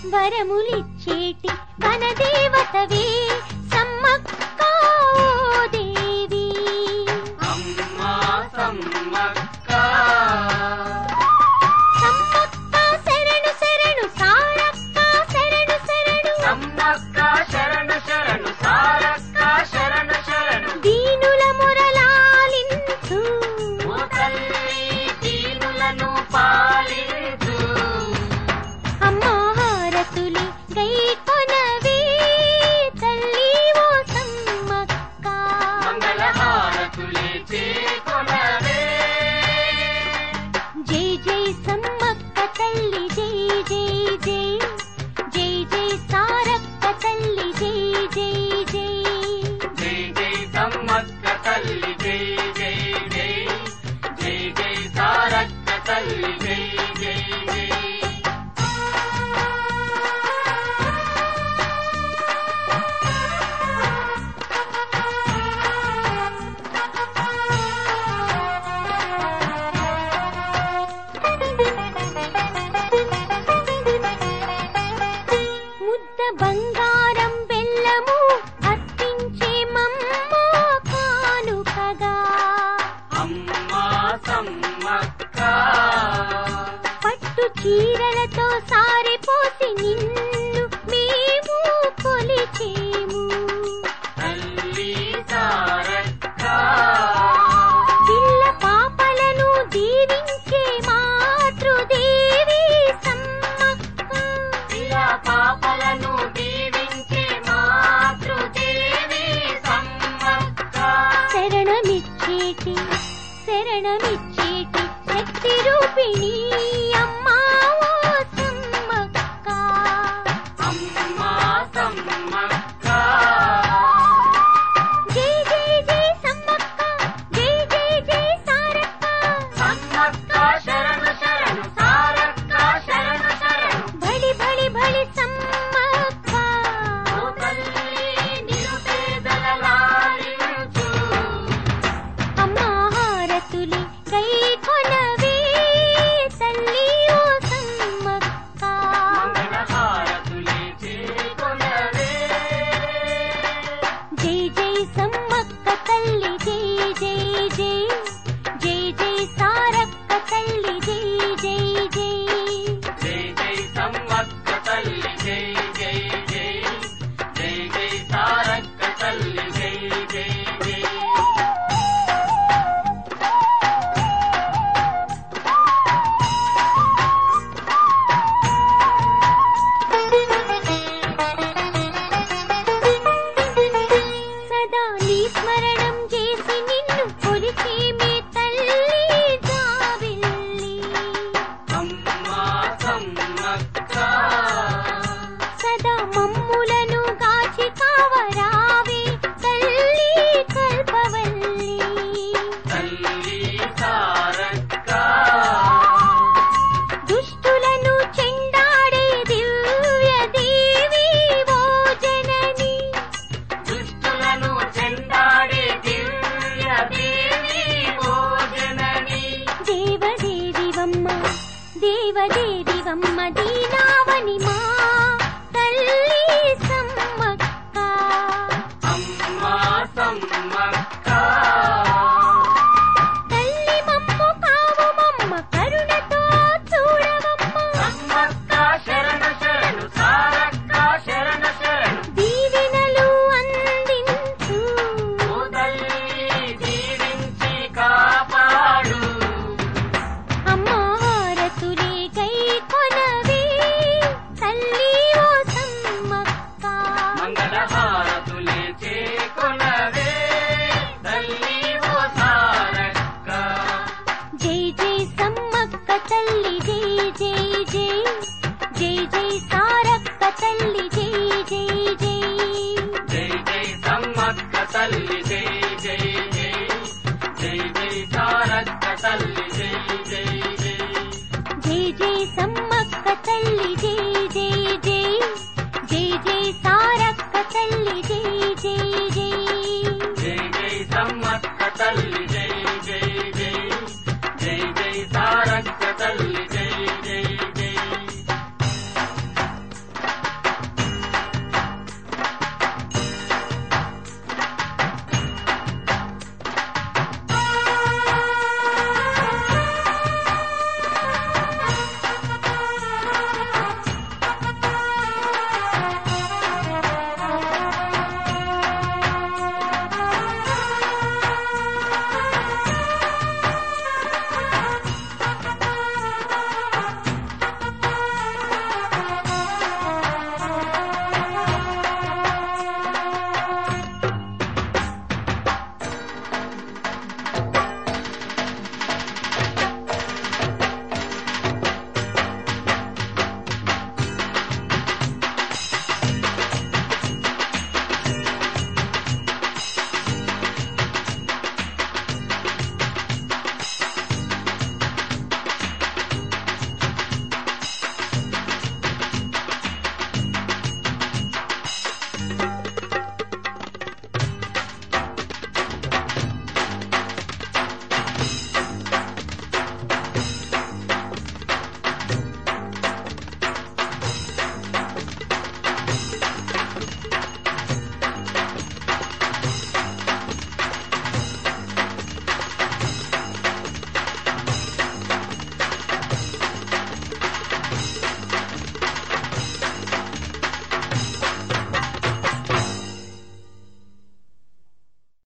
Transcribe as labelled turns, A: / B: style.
A: వరములిచ్చేటి వనదేవతవే సమ్మక్క ఓ దేవి
B: అమ్మా సమ్మక్క
A: సమ్మక్క శరణు శరణు సారక్క శరణు శరణు
B: సమ్మక్క శరణు శరణు సారక్క శరణు శరణు
A: దీనుల మురళాలించు
B: ఓ తల్లి దీనులను పాలించు
A: అమ్మా హారతులి గై కొనవే తల్లి ఓ సమ్మక్క
B: మంగళహారతులే చేకొనవే
A: జై జై సమ్మక్క తల్లి జై జై జై జై జై సారక్క తల్లి జై జై జై
B: జై జై సమ్మక్క తల్లి జై జై జై జై జై సారక్క తల్లి జై జై జై
A: ముద్ద బంగారం బెల్లము అర్పించే మమ్మ కానుకగా
B: అమ్మా సమ్మక్క
A: పట్టు చీరలతో సారిపోసి నిన్ను మేము కొలిచేము
B: తల్లి సారక్క
A: పిల్ల పాపలను దీవించే మాతృదేవి సమ్మక్క
B: ఇలా పాపలను దీవించే మాతృదేవి సమ్మక్క
A: శరణమిచ్చేటి శరణమిచ్చేటి శక్తి రూపిణి అమ్మా ఓ సమ్మక్క
B: అమ్మా సమ్మక్క
A: జై జై జై సమ్మక్క జై జై జై సారక్క
B: సమ్మక్క శరణు శరణు సారక్క శరణు శరణు
A: బడి బడి బడి సమ్మక్క
B: ఓ తల్లి నిరుపేదల లాలించు
A: అమ్మా హారతులి గై కొనవే తల్లి ఓ సమ్మక్క
B: మంగళహారతులే చేకొనవే
A: జై జై సమ్మక్క తల్లి జై జై జై జై జై సారక్క తల్లి జై జై జై
B: జై జై సమ్మక్క తల్లి జై జై జై జై జై సారక్క తల్లి జై జై జై
A: సదా నీ స్మరణం చేసి నిన్ను కొలిచేమే తల్లి జాబిల్లి
B: అమ్మా సమ్మక్క
A: సదా మమ్ములను గాచి కావరావే తల్లి కల్పవల్లి
B: తల్లి సారక్క
A: దుష్టులను చెండాడే దివ్య దేవి ఓ జనని
B: దుష్టులను చెండాడే దివ్య దేవి ఓ జనని
A: దేవదేవివమ్మ దేవదేవివమ్మ దీనావని మా తల్లి సమ్మక్క
B: అమ్మా సమ్మక్క
A: తల్లి మమ్ము కావు మమ్మ కరుణతో చూడవమ్మ
B: సమ్మక్క శరణు శరణు సారక్క శరణు శరణు
A: దీవెనలు అందించు
B: ఓ తల్లి దీవించి కాపాడు
A: అమ్మ హారతులే గై కొనవే తల్లి ఓ సమ్మక్క
B: మంగళహారతులే చేకొనవే తల్లి ఓ సారక్క
A: జై జై సమ్మక్క తల్లి జై జై జై జై జై సారక్క తల్లి జై జై జై
B: జై జై సమ్మక్క తల్లి జై జై జై జై జై సారక్క తల్లి జై